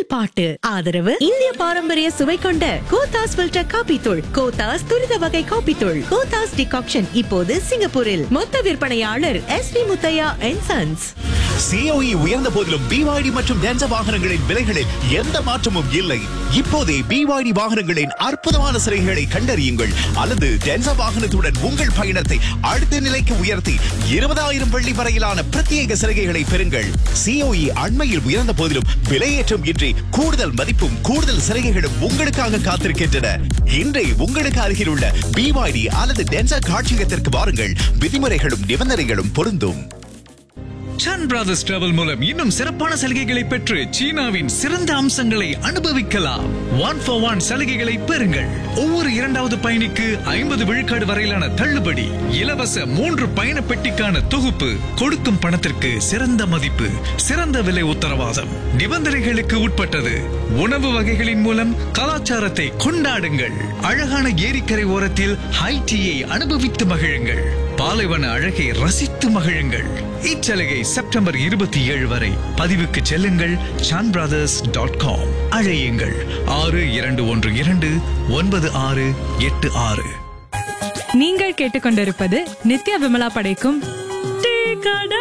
பாட்டு ஆதரவு இந்திய பாரம்பரிய சுவை கொண்ட கோத்தாஸ் ஃபில்டர் காபி தூள் கோத்தாஸ் துரித வகை காபி தூள் கோத்தாஸ் டிகாக்ஷன் இப்போது சிங்கப்பூரில் மொத்த விற்பனையாளர் S V Muthiah and sons சிஓஇ உயர்ந்த போதிலும் பிவாய்டி மற்றும் டென்ச வாகனங்களின் விலைகளில் எந்த மாற்றமும் இல்லை இப்போதே பிவாய்டி வாகனங்களின் அற்புதமான சிறைகளை கண்டறியுங்கள் அல்லது டென்சா வாகனத்துடன் உங்கள் பயணத்தை அடுத்த நிலைக்கு உயர்த்தி இருபதாயிரம் வெள்ளி வரையிலான பிரத்யேக சலுகைகளை பெறுங்கள் சிஓஇ அண்மையில் உயர்ந்த போதிலும் விலையேற்றம் இன்றி கூடுதல் மதிப்பும் கூடுதல் சலுகைகளும் உங்களுக்காக காத்திருக்கின்றன இன்றே உங்களுக்கு அருகில் உள்ள பிவாய்டி அல்லது டென்சா காட்சியகத்திற்கு வாருங்கள் விதிமுறைகளும் நிபந்தனைகளும் பொருந்தும் சன் பிரதர்ஸ் டிராவல் மூலம் இன்னும் சிறப்பான சலுகைகளை பெற்று சீனாவின் சிறந்த அம்சங்களை அனுபவிக்கலாம் ஒன் for ஒன் சலுகைகளை பெறுங்கள் ஒவ்வொரு இரண்டாவது பயணிக்கு ஐம்பது விழுக்காடு வரையிலான தள்ளுபடி இலவச மூன்று பயண பெட்டிக்கான தொகுப்பு கொடுக்கும் பணத்திற்கு சிறந்த மதிப்பு சிறந்த விலை உத்தரவாதம் நிபந்தனைகளுக்கு உட்பட்டது உணவு வகைகளின் மூலம் கலாச்சாரத்தை கொண்டாடுங்கள் அழகான ஏரிக்கரை ஓரத்தில் ஹை டீயை அனுபவித்து மகிழுங்கள் பாலைவன அழகை ரசித்து மகிழுங்கள் இச்சலுகை செப்டம்பர் இருபத்தி ஏழு வரை பதிவுக்கு செல்லுங்கள் சான் பிரதர்ஸ் டாட் காம் அழையுங்கள் ஆறு இரண்டு ஒன்று இரண்டு ஒன்பது ஆறு எட்டு ஆறு நீங்கள் கேட்டுக்கொண்டிருப்பது நித்யா விமலா படைக்கும் டீ கடை.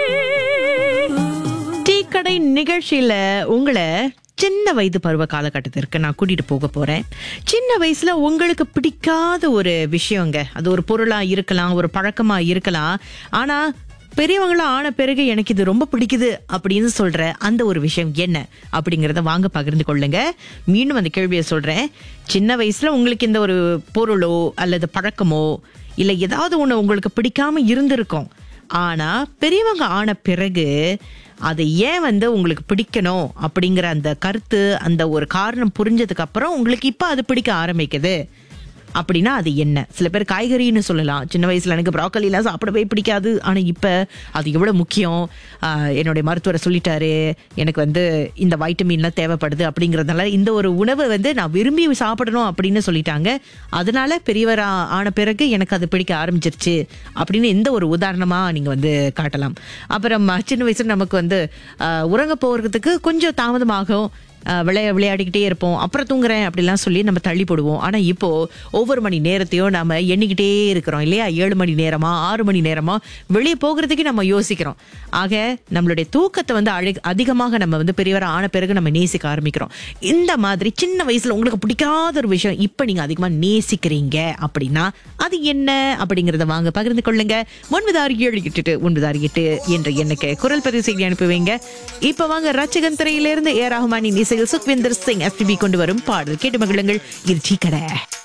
டீ கடை நிகழ்ச்சியில உங்களை சின்ன வயது பருவ காலகட்டத்திற்கு நான் கூட்டிட்டு போக போறேன் சின்ன வயசுல உங்களுக்கு பிடிக்காத ஒரு விஷயங்க அது ஒரு பொருளா இருக்கலாம் ஒரு பழக்கமா இருக்கலாம் ஆனா பெரியவங்களா ஆன பிறகு எனக்கு இது ரொம்ப பிடிக்குது அப்படின்னு சொல்ற அந்த ஒரு விஷயம் என்ன அப்படிங்கறத வாங்க பகிர்ந்து கொள்ளுங்க மீண்டும் அந்த கேள்வியை சொல்றேன் சின்ன வயசுல உங்களுக்கு இந்த ஒரு பொருளோ அல்லது பழக்கமோ இல்ல ஏதாவது ஒண்ணு உங்களுக்கு பிடிக்காம இருந்திருக்கும் ஆனா பெரியவங்க ஆன பிறகு அதை ஏன் வந்து உங்களுக்கு பிடிக்கணும் அப்படிங்கிற அந்த கருத்து அந்த ஒரு காரணம் புரிஞ்சதுக்கு அப்புறம் உங்களுக்கு இப்ப அது பிடிக்க ஆரம்பிக்குது அப்படின்னா அது என்ன சில பேர் காய்கறின்னு சொல்லலாம் சின்ன வயசுல எனக்கு ப்ராக்கலி எல்லாம் சாப்பிடவே பிடிக்காது ஆனா இப்ப அது எவ்வளவு முக்கியம் ஆஹ் என்னுடைய மருத்துவர் சொல்லிட்டாரு எனக்கு வந்து இந்த வைட்டமின்லாம் தேவைப்படுது அப்படிங்கறதுனால இந்த ஒரு உணவை வந்து நான் விரும்பி சாப்பிடணும் அப்படின்னு சொல்லிட்டாங்க அதனால பெரியவர் ஆ- ஆன பிறகு எனக்கு அது பிடிக்க ஆரம்பிச்சிருச்சு அப்படின்னு எந்த ஒரு உதாரணமா நீங்க வந்து காட்டலாம் அப்புறம் அஹ், சின்ன வயசுல நமக்கு வந்து ஆஹ், உறங்க போறதுக்கு கொஞ்சம் தாமதமாகும் ஆஹ், விளையா விளையாடிக்கிட்டே இருப்போம் அப்புறம் தூங்குறேன் அப்படிலாம் சொல்லி நம்ம தள்ளி போடுவோம் ஆனா இப்போ ஒவ்வொரு மணி நேரத்தையும் நாம எண்ணிக்கிட்டே இருக்கிறோம் இல்லையா ஏழு மணி நேரமா ஆறு மணி நேரமா வெளியே போகிறதுக்கு நம்ம யோசிக்கிறோம் ஆக நம்மளுடைய தூக்கத்தை வந்து அழி அதிகமாக நம்ம வந்து பெரியவர் ஆன பிறகு நம்ம நேசிக்க ஆரம்பிக்கிறோம் இந்த மாதிரி சின்ன வயசுல உங்களுக்கு பிடிக்காத ஒரு விஷயம் இப்ப நீங்க அதிகமா நேசிக்கிறீங்க அப்படின்னா அது என்ன அப்படிங்கறத வாங்க பகிர்ந்து கொள்ளுங்க ஒன்பது ஆறு ஏழு எட்டு ஒன்பது ஆறு எட்டு என்ற எண்ணுக்கு குரல் பதிவு செய்தி அனுப்புவீங்க இப்ப வாங்க ரச்சகன் திரையிலிருந்து ஏ ரஹ்மானின் இசையில் சுக்விந்தர் சிங் எஸ்பிபி கொண்டு வரும் பாடல் கேட்டு மகிழுங்கள் இது டீ கடை